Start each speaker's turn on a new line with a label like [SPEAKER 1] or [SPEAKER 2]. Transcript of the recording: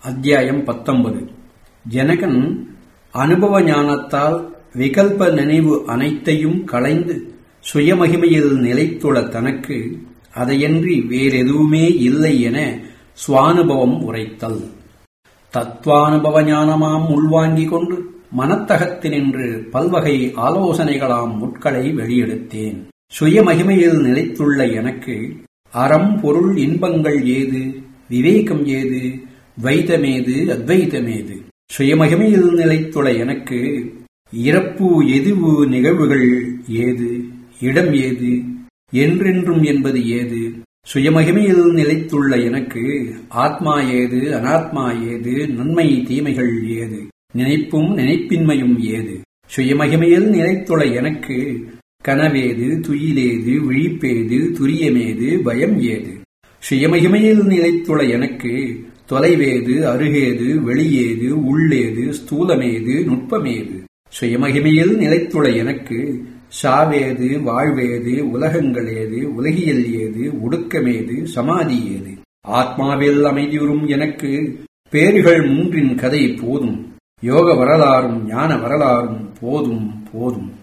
[SPEAKER 1] அத்தியாயம் பத்தொன்பது ஜனகன் அனுபவ ஞானத்தால் விகல்ப நினைவு அனைத்தையும் களைந்து சுயமகிமையில் நிலைத்துள்ள தனக்கு அதையன்றி வேறெதுவுமே இல்லை என சுவானுபவம் உரைத்தல் தத்வானுபவ ஞானமாம் உள்வாங்கிக் கொண்டு மனத்தகத்தினின்று பல்வகை ஆலோசனைகளாம் முட்களை வெளியெடுத்தேன் சுயமகிமையில் நிலைத்துள்ள எனக்கு அறம் பொருள் இன்பங்கள் ஏது விவேகம் ஏது துவைதமேது அத்வைதமேது சுயமகிமையில் நிலைத்துள்ள எனக்கு இறப்பு எதுவு நிகழ்வுகள் ஏது இடம் ஏது என்றென்றும் என்பது ஏது சுயமகிமையில் நிலைத்துள்ள எனக்கு ஆத்மா ஏது அனாத்மா ஏது நன்மை தீமைகள் ஏது நினைப்பும் நினைப்பின்மையும் ஏது சுயமகிமையில் நிலைத்துள்ள எனக்கு கனவேது துயிலேது விழிப்பேது துரியமேது பயம் ஏது சுயமகிமையில் நிலைத்துள்ள எனக்கு தொலைவேது அருகேது வெளியேது உள்ளேது ஸ்தூலமேது நுட்பமேது சுயமகிமையில் நிலைத்துள்ள எனக்கு சாவேது வாழ்வேது உலகங்களேது உலகியல் ஏது ஒடுக்கமேது சமாதி ஏது ஆத்மாவில் அமைதியுறும் எனக்கு பேறுகள் மூன்றின் கதை போதும் யோக வரலாறும் ஞான வரலாறும் போதும் போதும்